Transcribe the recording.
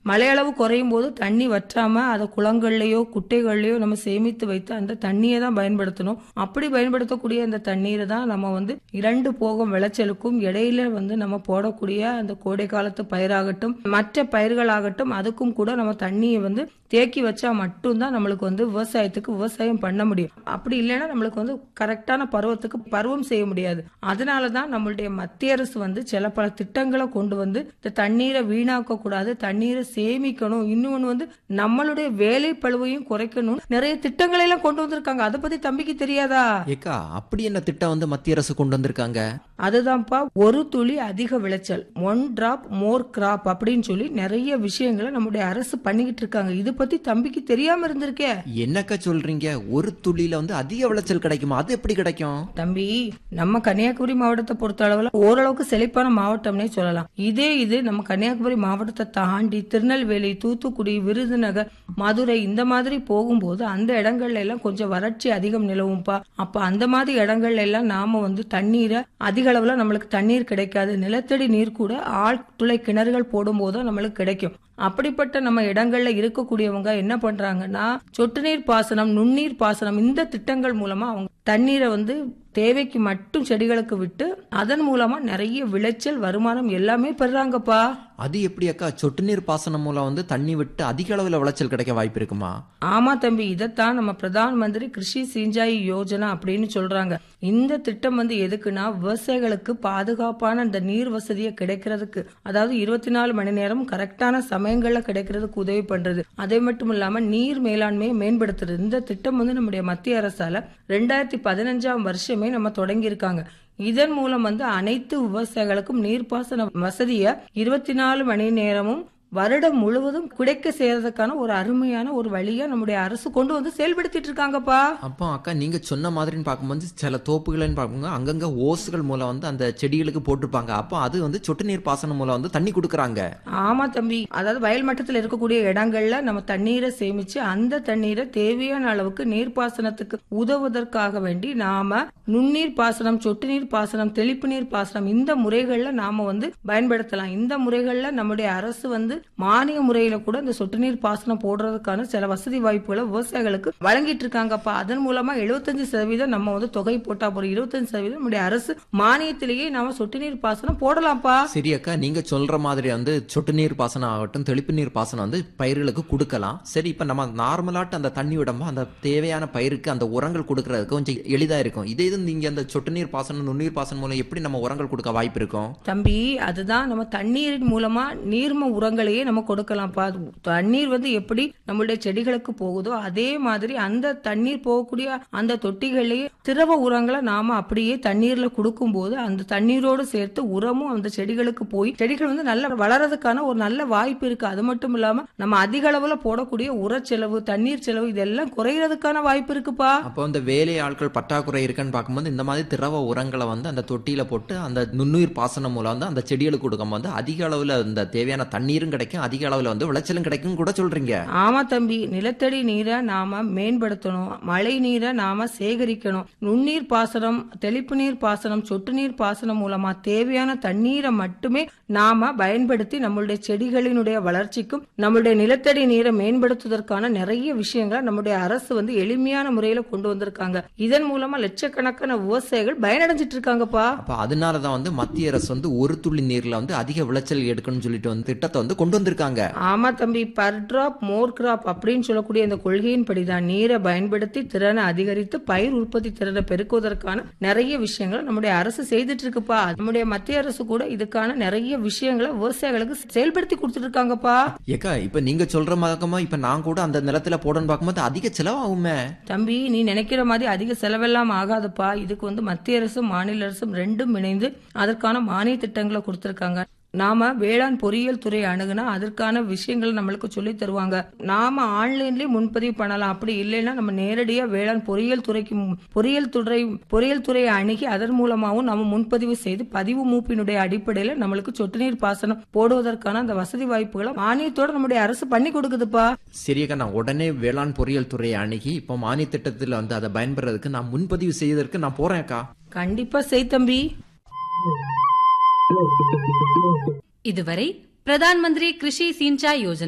மழையளவு குறையும் போது தண்ணி வற்றாம அதை குளங்கள்லயோ குட்டைகள்லயோ நம்ம சேமித்து வைத்து அந்த தண்ணியை தான் பயன்படுத்தணும் அப்படி பயன்படுத்தக்கூடிய அந்த தண்ணீரை தான் நம்ம வந்து இரண்டு போகும் விளைச்சலுக்கும் இடையில வந்து நம்ம போடக்கூடிய அந்த கோடை காலத்து பயிராகட்டும் மற்ற பயிர்களாகட்டும் அதுக்கும் கூட நம்ம தண்ணியை வந்து தேக்கி வச்சா மட்டும்தான் நம்மளுக்கு வந்து விவசாயத்துக்கு விவசாயம் பண்ண முடியும் அப்படி இல்லைன்னா நம்மளுக்கு வந்து கரெக்டான பருவத்துக்கு பருவம் செய்ய முடியாது அதனால தான் நம்மளுடைய மத்திய அரசு வந்து சில பல திட்டங்களை கொண்டு வந்து இந்த தண்ணீரை வீணாக்க கூடாது தண்ணீரை சேமிக்கணும் இன்னொன்னு வந்து நம்மளுடைய வேலை பழுவையும் குறைக்கணும் நிறைய திட்டங்களை எல்லாம் கொண்டு வந்திருக்காங்க அதை பத்தி தம்பிக்கு தெரியாதா ஏக்கா அப்படி என்ன திட்டம் வந்து மத்திய அரசு கொண்டு வந்திருக்காங்க அதுதான்ப்பா ஒரு துளி அதிக விளைச்சல் ஒன் டிராப் மோர் கிராப் அப்படின்னு சொல்லி நிறைய விஷயங்களை நம்முடைய அரசு பண்ணிக்கிட்டு இருக்காங்க இது பத்தி தம்பிக்கு தெரியாம இருந்திருக்கே என்னக்கா சொல்றீங்க ஒரு துளியில வந்து அதிக விளைச்சல் கிடைக்குமா அது எப்படி கிடைக்கும் தம்பி நம்ம கன்னியாகுமரி மாவட்டத்தை பொறுத்த அளவுல ஓரளவுக்கு செழிப்பான மாவட்டம்னே சொல்லலாம் இதே இது நம்ம கன்னியாகுமரி மாவட்டத்தை தாண்டி திருநெல்வேலி தூத்துக்குடி விருதுநகர் மதுரை இந்த மாதிரி போகும்போது அந்த இடங்கள்ல எல்லாம் கொஞ்சம் வறட்சி அதிகம் நிலவும்பா அப்ப அந்த மாதிரி இடங்கள்ல எல்லாம் நாம வந்து தண்ணீரை அதிக அளவுல நம்மளுக்கு தண்ணீர் கிடைக்காது நிலத்தடி நீர் கூட ஆழ் துளை கிணறுகள் போடும்போது தான் நம்மளுக்கு கிடைக்கும் அப்படிப்பட்ட நம்ம இடங்கள்ல இருக்கக்கூடியவங்க என்ன பண்றாங்கன்னா சொட்டு நீர் பாசனம் நுண்ணீர் பாசனம் இந்த திட்டங்கள் மூலமா அவங்க தண்ணீரை வந்து தேவைக்கு மட்டும் செடிகளுக்கு விட்டு அதன் மூலமா நிறைய விளைச்சல் வருமானம் எல்லாமே பெறாங்கப்பா அது எப்படி அக்கா சொட்டு நீர் பாசனம் மூலம் வந்து தண்ணி விட்டு அதிக அளவுல விளைச்சல் கிடைக்க வாய்ப்பு இருக்குமா ஆமா தம்பி இதைத்தான் நம்ம பிரதான் மந்திரி கிருஷி சிஞ்சாய் யோஜனா அப்படின்னு சொல்றாங்க இந்த திட்டம் வந்து எதுக்குன்னா விவசாயிகளுக்கு பாதுகாப்பான அந்த நீர் வசதியை கிடைக்கிறதுக்கு அதாவது இருபத்தி நாலு மணி நேரம் கரெக்டான சமயங்கள்ல கிடைக்கிறதுக்கு உதவி பண்றது அதே மட்டும் இல்லாம நீர் மேலாண்மையை மேம்படுத்துறது இந்த திட்டம் வந்து நம்முடைய மத்திய அரசால ரெண்டாயிரத்தி பதினஞ்சாம் வருஷமே நம்ம தொடங்கி இருக்காங்க இதன் மூலம் வந்து அனைத்து விவசாயிகளுக்கும் நீர்ப்பாசன வசதியை இருபத்தி நாலு மணி நேரமும் வருடம் முழுவதும் கிடைக்க செய்யறதுக்கான ஒரு அருமையான ஒரு வழியா நம்முடைய அரசு கொண்டு வந்து செயல்படுத்திட்டு இருக்காங்கப்பா அப்போ அக்கா நீங்க சொன்ன மாதிரின்னு பார்க்கும்போது சில தோப்புகள்னு பார்க்கும்போது அங்கங்க ஓசுகள் மூலம் வந்து அந்த செடிகளுக்கு போட்டிருப்பாங்க அப்போ அது வந்து சொட்டு நீர் பாசனம் மூலம் வந்து தண்ணி கொடுக்குறாங்க ஆமா தம்பி அதாவது வயல் மட்டத்தில் இருக்கக்கூடிய இடங்கள்ல நம்ம தண்ணீரை சேமிச்சு அந்த தண்ணீரை தேவையான அளவுக்கு நீர்ப்பாசனத்துக்கு உதவுவதற்காக வேண்டி நாம நுண்ணீர் பாசனம் சொட்டு நீர் பாசனம் தெளிப்பு நீர் பாசனம் இந்த முறைகள்ல நாம வந்து பயன்படுத்தலாம் இந்த முறைகள்ல நம்முடைய அரசு வந்து மானிய முறையில கூட இந்த சொட்டு நீர் பாசனம் போடுறதுக்கான சில வசதி வாய்ப்புகளை விவசாயிகளுக்கு வழங்கிட்டு இருக்காங்கப்பா அதன் மூலமா 75% சதவீதம் நம்ம வந்து தொகை போட்டா போறோம் 25% சதவீதம் நம்முடைய அரசு மானியத்திலேயே நாம சொட்டு நீர் பாசனம் போடலாம்ப்பா சரி அக்கா நீங்க சொல்ற மாதிரி வந்து சொட்டு நீர் பாசனம் ஆகட்டும் தெளிப்பு நீர் பாசனம் வந்து பயிர்களுக்கு கொடுக்கலாம் சரி இப்ப நம்ம நார்மலாட்டு அந்த தண்ணி விடமா அந்த தேவையான பயிருக்கு அந்த உரங்கள் கொடுக்கறதுக்கு கொஞ்சம் எளிதா இருக்கும் இதே இது நீங்க அந்த சொட்டு நீர் பாசனம் நுண்ணீர் பாசனம் மூலம் எப்படி நம்ம உரங்கள் கொடுக்க வாய்ப்பு இருக்கும் தம்பி அதுதான் நம்ம தண்ணீரின் மூலமா நீர்ம உரங்களையே நம்ம கொடுக்கலாம்ப்பா அது தண்ணீர் வந்து எப்படி நம்மளுடைய செடிகளுக்கு போகுதோ அதே மாதிரி அந்த தண்ணீர் போகக்கூடிய அந்த தொட்டிகள்லயே திரவ உரங்களை நாம அப்படியே தண்ணீர்ல கொடுக்கும்போது அந்த தண்ணீரோடு சேர்த்து உரமும் அந்த செடிகளுக்கு போய் செடிகள் வந்து நல்ல வளர்றதுக்கான ஒரு நல்ல வாய்ப்பு இருக்கு அது மட்டும் இல்லாம நம்ம அதிக அளவுல போடக்கூடிய உர செலவு தண்ணீர் செலவு இதெல்லாம் குறையறதுக்கான வாய்ப்பு இருக்குப்பா அப்போ அந்த வேலை ஆட்கள் பற்றாக்குறை இருக்குன்னு பார்க்கும்போது இந்த மாதிரி திரவ உரங்களை வந்து அந்த தொட்டியில போட்டு அந்த நுண்ணுயிர் பாசனம் மூலம் வந்து அந்த செடிகளுக்கு கொடுக்கும்போது அதிக அளவுல இந்த தேவையான தண்ணீரும் கிடைக்கும் அதிக அளவுல வந்து விளைச்சலும் கிடைக்கும் கூட சொல்றீங்க ஆமா தம்பி நிலத்தடி நீரை நாம மேம்படுத்தணும் மழை நீரை நாம சேகரிக்கணும் நுண்ணீர் பாசனம் தெளிப்பு நீர் பாசனம் சொட்டு நீர் பாசனம் மூலமா தேவையான தண்ணீரை மட்டுமே நாம பயன்படுத்தி நம்மளுடைய செடிகளினுடைய வளர்ச்சிக்கும் நம்மளுடைய நிலத்தடி நீரை மேம்படுத்துவதற்கான நிறைய விஷயங்களை நம்முடைய அரசு வந்து எளிமையான முறையில கொண்டு வந்திருக்காங்க இதன் மூலமா லட்சக்கணக்கான விவசாயிகள் பயனடைஞ்சிட்டு இருக்காங்கப்பா அப்ப அதனாலதான் வந்து மத்திய அரசு வந்து ஒரு துளி நீர்ல வந்து அதிக விளைச்சல் எடுக்கணும்னு சொல்லிட்டு வந்து திட்டத்தை வந்து கொண்டு வந்திருக்காங்க ஆமா தம்பி பர் டிராப் மோர் கிராப் அப்படின்னு சொல்லக்கூடிய இந்த கொள்கையின்படி தான் நீரை பயன்படுத்தி திறனை அதிகரித்து பயிர் உற்பத்தி திறனை பெருக்குவதற்கான நிறைய விஷயங்களை நம்முடைய அரசு செய்துட்டு இருக்குப்பா நம்முடைய மத்திய அரசு கூட இதுக்கான நிறைய விஷயங்களை விவசாயிகளுக்கு செயல்படுத்தி கொடுத்துட்டு இருக்காங்கப்பா ஏக்கா இப்ப நீங்க சொல்ற மாதிரிமா இப்ப நான் கூட அந்த நிலத்துல போடணும்னு பார்க்கும்போது அதிக செலவாகுமே தம்பி நீ நினைக்கிற மாதிரி அதிக செலவெல்லாம் ஆகாதுப்பா இதுக்கு வந்து மத்திய அரசும் மாநில அரசும் ரெண்டும் இணைந்து அதற்கான மானிய திட்டங்களை கொடுத்திருக்காங்க நாம வேளாண் பொறியியல் துறை அணுகுனா அதற்கான விஷயங்கள் நம்மளுக்கு சொல்லி தருவாங்க நாம ஆன்லைன்லயே முன்பதிவு பண்ணலாம் அப்படி இல்லைன்னா நம்ம நேரடியா வேளாண் பொறியியல் துறைக்கு மு- பொறியியல் துறை பொறியியல் துறையை அணுகி அதன் மூலமாவும் நம்ம முன்பதிவு செய்து பதிவு மூப்பினுடைய அடிப்படையில நம்மளுக்கு சொட்டு நீர் பாசனம் போடுவதற்கான அந்த வசதி வாய்ப்புகளை மானியத்தோட நம்முடைய அரசு பண்ணி கொடுக்குதுப்பா சரியக்கா நான் உடனே வேளாண் பொறியியல் துறையை அணுகி இப்போ மானிய திட்டத்தில் வந்து அதை பயன்பெறதுக்கு நான் முன்பதிவு செய்வதற்கு நான் போறேன் அக்கா கண்டிப்பா செய் தம்பி இதுவரை பிரதான் மந்திரி கிருஷி சிஞ்சா யோஜனா